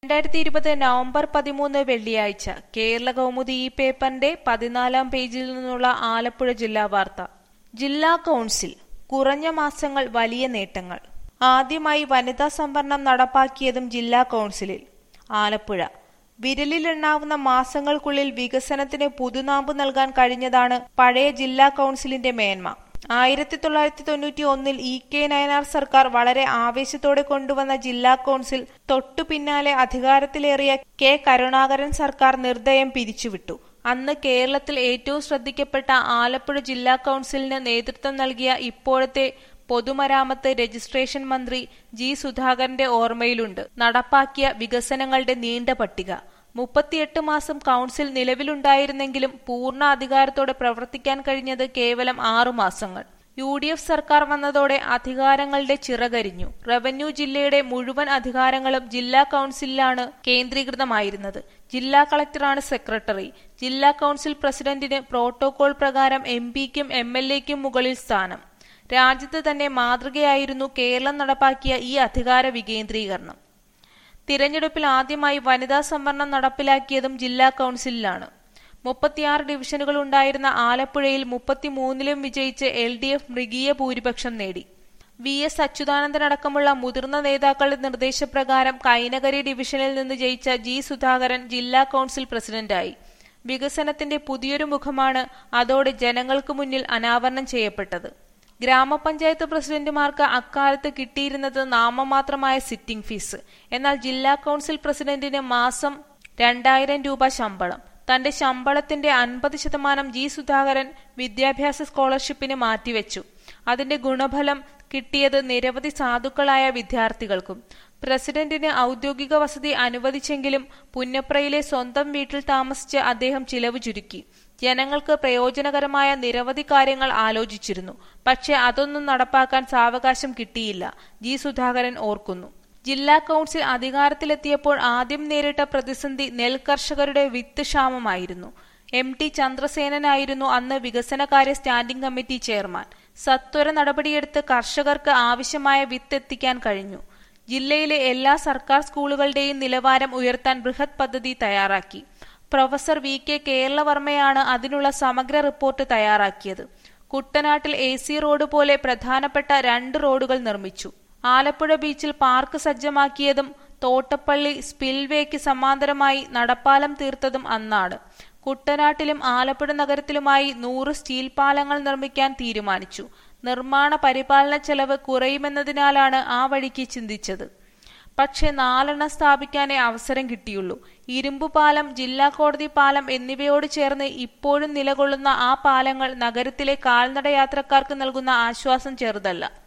രണ്ടായിരത്തി ഇരുപത് നവംബർ പതിമൂന്ന് വെള്ളിയാഴ്ച കേരള കൗമുദി ഈ പേപ്പറിന്റെ പതിനാലാം പേജിൽ നിന്നുള്ള ആലപ്പുഴ ജില്ലാ വാർത്ത ജില്ലാ കൗൺസിൽ കുറഞ്ഞ മാസങ്ങൾ വലിയ നേട്ടങ്ങൾ ആദ്യമായി വനിതാ സംവരണം നടപ്പാക്കിയതും ജില്ലാ കൗൺസിലിൽ ആലപ്പുഴ വിരലിലെണ്ണാവുന്ന മാസങ്ങൾക്കുള്ളിൽ വികസനത്തിന് പുതുനാമ്പ് നൽകാൻ കഴിഞ്ഞതാണ് പഴയ ജില്ലാ കൗൺസിലിന്റെ മേന്മ ആയിരത്തി തൊള്ളായിരത്തി തൊണ്ണൂറ്റി ഒന്നിൽ ഇ കെ നയനാർ സർക്കാർ വളരെ ആവേശത്തോടെ കൊണ്ടുവന്ന ജില്ലാ കൗൺസിൽ തൊട്ടു പിന്നാലെ അധികാരത്തിലേറിയ കെ കരുണാകരൻ സർക്കാർ നിർദ്ദയം പിരിച്ചുവിട്ടു അന്ന് കേരളത്തിൽ ഏറ്റവും ശ്രദ്ധിക്കപ്പെട്ട ആലപ്പുഴ ജില്ലാ കൗൺസിലിന് നേതൃത്വം നൽകിയ ഇപ്പോഴത്തെ പൊതുമരാമത്ത് രജിസ്ട്രേഷൻ മന്ത്രി ജി സുധാകരന്റെ ഓർമ്മയിലുണ്ട് നടപ്പാക്കിയ വികസനങ്ങളുടെ നീണ്ട പട്ടിക മുപ്പത്തിയെട്ട് മാസം കൗൺസിൽ നിലവിലുണ്ടായിരുന്നെങ്കിലും പൂർണ്ണ അധികാരത്തോടെ പ്രവർത്തിക്കാൻ കഴിഞ്ഞത് കേവലം ആറു മാസങ്ങൾ യു ഡി എഫ് സർക്കാർ വന്നതോടെ അധികാരങ്ങളുടെ ചിറകരിഞ്ഞു റവന്യൂ ജില്ലയുടെ മുഴുവൻ അധികാരങ്ങളും ജില്ലാ കൗൺസിലിലാണ് കേന്ദ്രീകൃതമായിരുന്നത് ജില്ലാ കളക്ടറാണ് സെക്രട്ടറി ജില്ലാ കൗൺസിൽ പ്രസിഡന്റിന് പ്രോട്ടോകോൾ പ്രകാരം എം പിക്കും എം എൽ എക്കും മുകളിൽ സ്ഥാനം രാജ്യത്ത് തന്നെ മാതൃകയായിരുന്നു കേരളം നടപ്പാക്കിയ ഈ അധികാര വികേന്ദ്രീകരണം തിരഞ്ഞെടുപ്പിൽ ആദ്യമായി വനിതാ സംവരണം നടപ്പിലാക്കിയതും ജില്ലാ കൗൺസിലിലാണ് മുപ്പത്തിയാറ് ഡിവിഷനുകൾ ഉണ്ടായിരുന്ന ആലപ്പുഴയിൽ മുപ്പത്തിമൂന്നിലും വിജയിച്ച് എൽ ഡി എഫ് മൃഗീയ ഭൂരിപക്ഷം നേടി വി എസ് അച്യുതാനന്ദനടക്കമുള്ള മുതിർന്ന നേതാക്കളുടെ നിർദ്ദേശപ്രകാരം കൈനകരി ഡിവിഷനിൽ നിന്ന് ജയിച്ച ജി സുധാകരൻ ജില്ലാ കൗൺസിൽ പ്രസിഡന്റായി വികസനത്തിന്റെ പുതിയൊരു മുഖമാണ് അതോടെ ജനങ്ങൾക്ക് മുന്നിൽ അനാവരണം ചെയ്യപ്പെട്ടത് ഗ്രാമപഞ്ചായത്ത് പ്രസിഡന്റുമാർക്ക് അക്കാലത്ത് കിട്ടിയിരുന്നത് നാമമാത്രമായ സിറ്റിംഗ് ഫീസ് എന്നാൽ ജില്ലാ കൗൺസിൽ പ്രസിഡന്റിന് മാസം രണ്ടായിരം രൂപ ശമ്പളം തന്റെ ശമ്പളത്തിന്റെ അൻപത് ശതമാനം ജി സുധാകരൻ വിദ്യാഭ്യാസ സ്കോളർഷിപ്പിന് മാറ്റിവെച്ചു അതിന്റെ ഗുണഫലം കിട്ടിയത് നിരവധി സാധുക്കളായ വിദ്യാർത്ഥികൾക്കും പ്രസിഡന്റിന് ഔദ്യോഗിക വസതി അനുവദിച്ചെങ്കിലും പുന്നപ്രയിലെ സ്വന്തം വീട്ടിൽ താമസിച്ച് അദ്ദേഹം ചിലവ് ചുരുക്കി ജനങ്ങൾക്ക് പ്രയോജനകരമായ നിരവധി കാര്യങ്ങൾ ആലോചിച്ചിരുന്നു പക്ഷെ അതൊന്നും നടപ്പാക്കാൻ സാവകാശം കിട്ടിയില്ല ജി സുധാകരൻ ഓർക്കുന്നു ജില്ലാ കൗൺസിൽ അധികാരത്തിലെത്തിയപ്പോൾ ആദ്യം നേരിട്ട പ്രതിസന്ധി നെൽകർഷകരുടെ വിത്ത് ക്ഷാമമായിരുന്നു എം ടി ചന്ദ്രസേനനായിരുന്നു അന്ന് വികസനകാര്യ സ്റ്റാൻഡിംഗ് കമ്മിറ്റി ചെയർമാൻ സത്വര നടപടിയെടുത്ത് കർഷകർക്ക് ആവശ്യമായ വിത്ത് എത്തിക്കാൻ കഴിഞ്ഞു ജില്ലയിലെ എല്ലാ സർക്കാർ സ്കൂളുകളുടെയും നിലവാരം ഉയർത്താൻ ബൃഹത് പദ്ധതി തയ്യാറാക്കി പ്രൊഫസർ വി കെ കേരളവർമ്മയാണ് അതിനുള്ള സമഗ്ര റിപ്പോർട്ട് തയ്യാറാക്കിയത് കുട്ടനാട്ടിൽ എ സി റോഡ് പോലെ പ്രധാനപ്പെട്ട രണ്ട് റോഡുകൾ നിർമ്മിച്ചു ആലപ്പുഴ ബീച്ചിൽ പാർക്ക് സജ്ജമാക്കിയതും തോട്ടപ്പള്ളി സ്പിൽവേക്ക് സമാന്തരമായി നടപ്പാലം തീർത്തതും അന്നാണ് കുട്ടനാട്ടിലും ആലപ്പുഴ നഗരത്തിലുമായി നൂറ് സ്റ്റീൽ പാലങ്ങൾ നിർമ്മിക്കാൻ തീരുമാനിച്ചു നിർമ്മാണ പരിപാലന ചെലവ് കുറയുമെന്നതിനാലാണ് ആ വഴിക്ക് ചിന്തിച്ചത് പക്ഷെ നാലെണ്ണം സ്ഥാപിക്കാനേ അവസരം കിട്ടിയുള്ളൂ ഇരുമ്പു പാലം ജില്ലാ കോടതി പാലം എന്നിവയോട് ചേർന്ന് ഇപ്പോഴും നിലകൊള്ളുന്ന ആ പാലങ്ങൾ നഗരത്തിലെ കാൽനട യാത്രക്കാർക്ക് നൽകുന്ന ആശ്വാസം ചെറുതല്ല